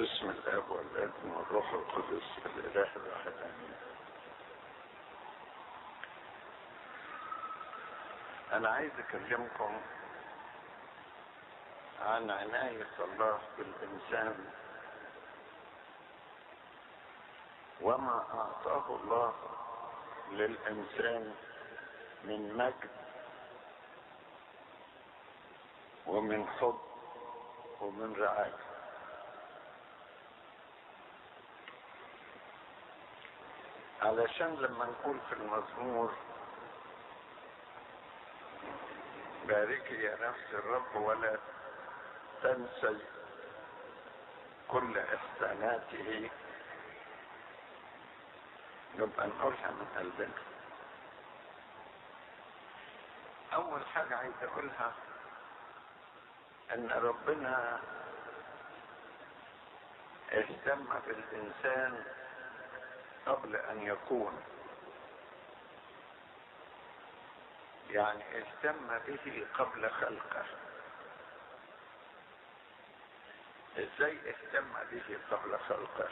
باسم الاب والابن والروح القدس الاله الواحد امين انا عايز اكلمكم عن عناية الله بالانسان وما اعطاه الله للانسان من مجد ومن حب ومن رعايه علشان لما نقول في المزمور باركي يا نفس الرب ولا تنسي كل احساناته نبقى نقولها من قلبنا اول حاجة عايز اقولها ان ربنا اهتم بالانسان قبل ان يكون يعني اهتم به قبل خلقه ازاي اهتم به قبل خلقه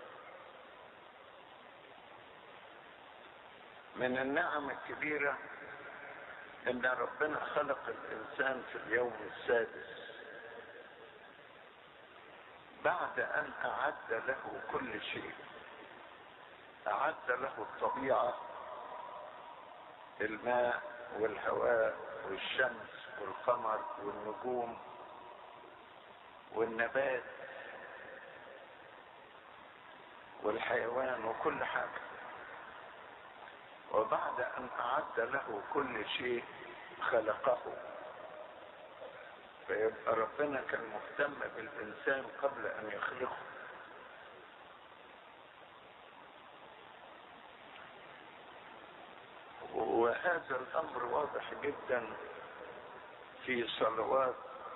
من النعم الكبيرة ان ربنا خلق الانسان في اليوم السادس بعد ان اعد له كل شيء أعد له الطبيعة الماء والهواء والشمس والقمر والنجوم والنبات والحيوان وكل حاجة وبعد أن أعد له كل شيء خلقه فيبقى ربنا كان مهتم بالإنسان قبل أن يخلقه وهذا الامر واضح جدا في صلوات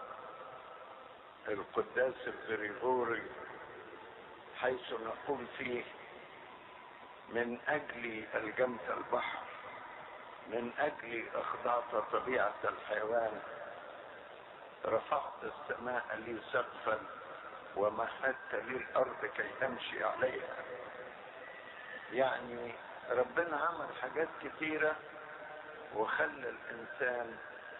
القداس الغريغوري حيث نقول فيه من اجل الجمت البحر من اجل اخضعت طبيعة الحيوان رفعت السماء لي سقفا ومهدت لي الارض كي امشي عليها يعني ربنا عمل حاجات كتيرة وخلى الإنسان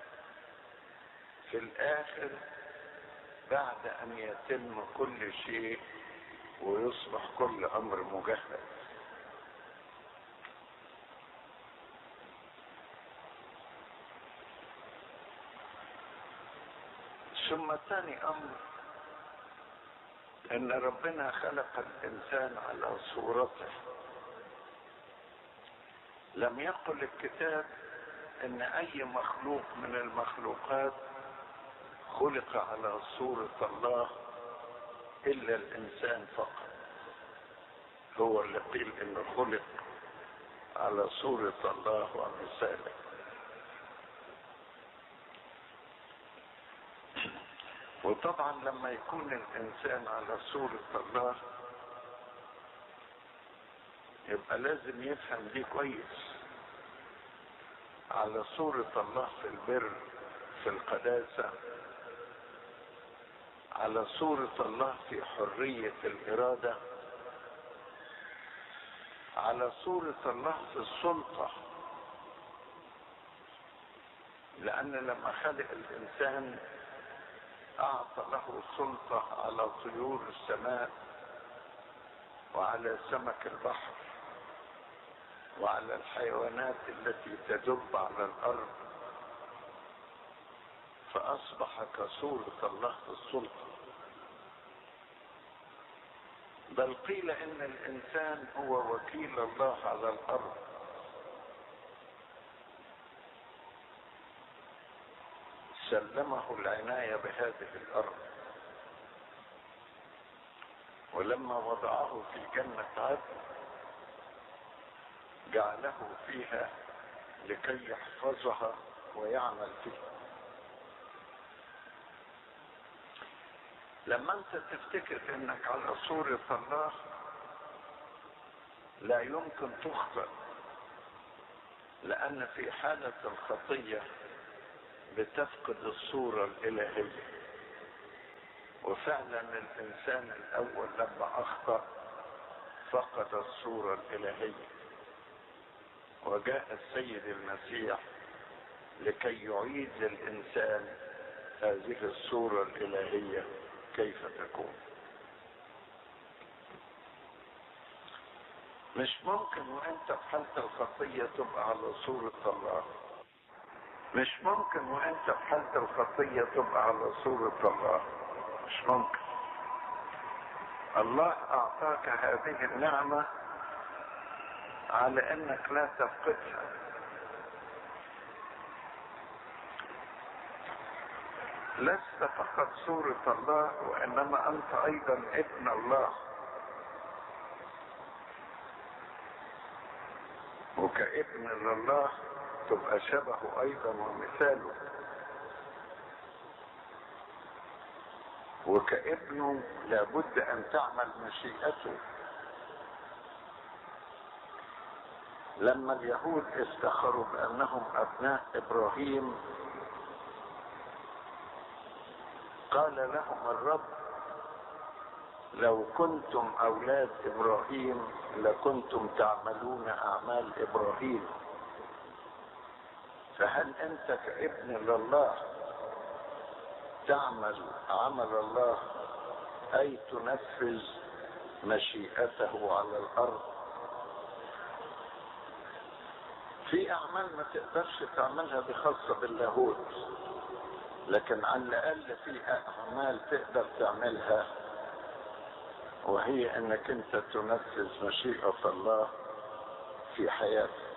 في الآخر بعد أن يتم كل شيء ويصبح كل أمر مجهز ثم ثاني أمر أن ربنا خلق الإنسان على صورته لم يقل الكتاب ان اي مخلوق من المخلوقات خلق على صورة الله الا الانسان فقط هو اللي قيل انه خلق على صورة الله ومثاله وطبعا لما يكون الانسان على صورة الله يبقى لازم يفهم دي كويس على صورة الله في البر في القداسة على صورة الله في حرية الإرادة على صورة الله في السلطة لأن لما خلق الإنسان أعطى له سلطة على طيور السماء وعلى سمك البحر وعلى الحيوانات التي تدب على الارض فاصبح كصورة الله في السلطة بل قيل ان الانسان هو وكيل الله على الارض سلمه العناية بهذه الارض ولما وضعه في جنة عدن جعله فيها لكي يحفظها ويعمل فيها لما انت تفتكر انك على صورة الله لا يمكن تخطئ لان في حالة الخطية بتفقد الصورة الالهية وفعلا الانسان الاول لما اخطأ فقد الصورة الالهية وجاء السيد المسيح لكي يعيد للانسان هذه الصورة الالهية كيف تكون مش ممكن وانت في حالة الخطية تبقى على صورة الله مش ممكن وانت في حالة الخطية تبقى على صورة الله مش ممكن الله اعطاك هذه النعمة على انك لا تفقدها لست فقط صورة الله وانما انت ايضا ابن الله وكابن لله تبقى شبهه ايضا ومثاله وكابنه لابد ان تعمل مشيئته لما اليهود افتخروا بانهم ابناء ابراهيم قال لهم الرب لو كنتم اولاد ابراهيم لكنتم تعملون اعمال ابراهيم فهل انت كابن لله تعمل عمل الله اي تنفذ مشيئته على الارض في اعمال ما تقدرش تعملها بخاصة باللاهوت لكن على الاقل في اعمال تقدر تعملها وهي انك انت تنفذ مشيئة الله في حياتك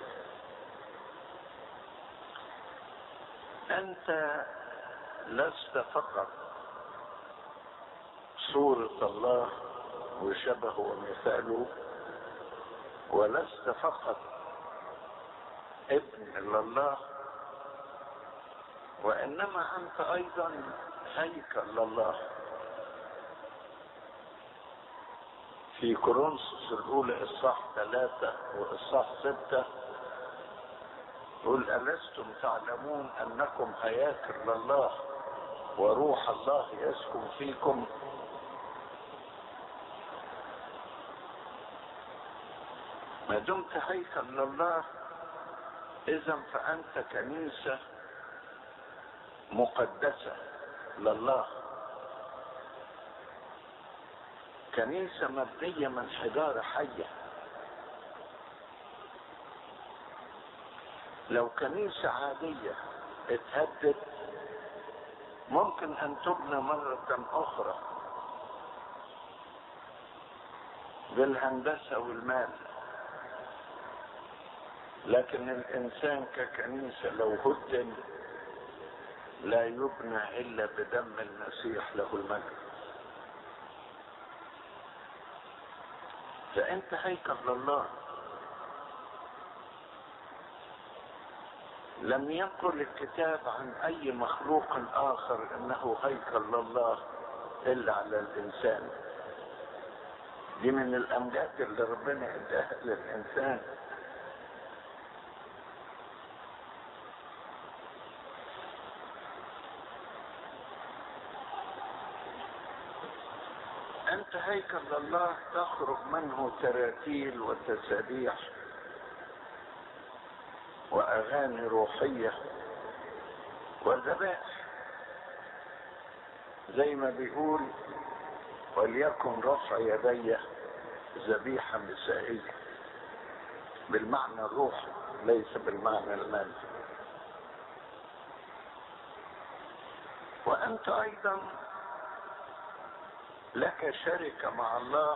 انت لست فقط صورة الله وشبهه ومثاله ولست فقط ابن لله وانما انت ايضا هيكل لله في كورنثوس الاولى اصحاح ثلاثة واصحاح ستة يقول ألستم تعلمون أنكم هياكل لله وروح الله يسكن فيكم ما دمت هيكل لله إذا فأنت كنيسة مقدسة لله كنيسة مبنية من حجارة حية لو كنيسة عادية اتهدد ممكن ان تبنى مرة اخرى بالهندسة والمال لكن الانسان ككنيسة لو هدم لا يبنى الا بدم المسيح له المجد فانت هيكل لله لم يقل الكتاب عن اي مخلوق اخر انه هيكل لله الا على الانسان دي من الامجاد اللي ربنا اداها للانسان انت هيكل لله تخرج منه تراتيل وتسابيح واغاني روحيه وذبائح زي ما بيقول وليكن رفع يدي ذبيحه مسائيه بالمعنى الروحي ليس بالمعنى المادي وانت ايضا لك شركه مع الله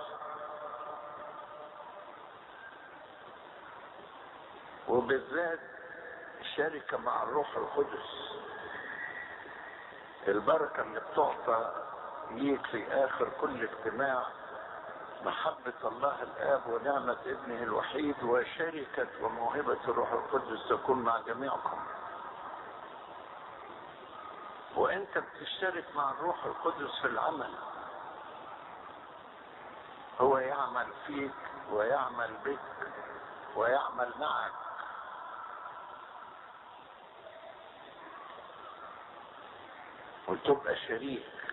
وبالذات شركة مع الروح القدس البركة اللي بتعطى ليك في آخر كل اجتماع محبة الله الآب ونعمة ابنه الوحيد وشركة وموهبة الروح القدس تكون مع جميعكم وانت بتشترك مع الروح القدس في العمل هو يعمل فيك ويعمل بك ويعمل معك وتبقى شريك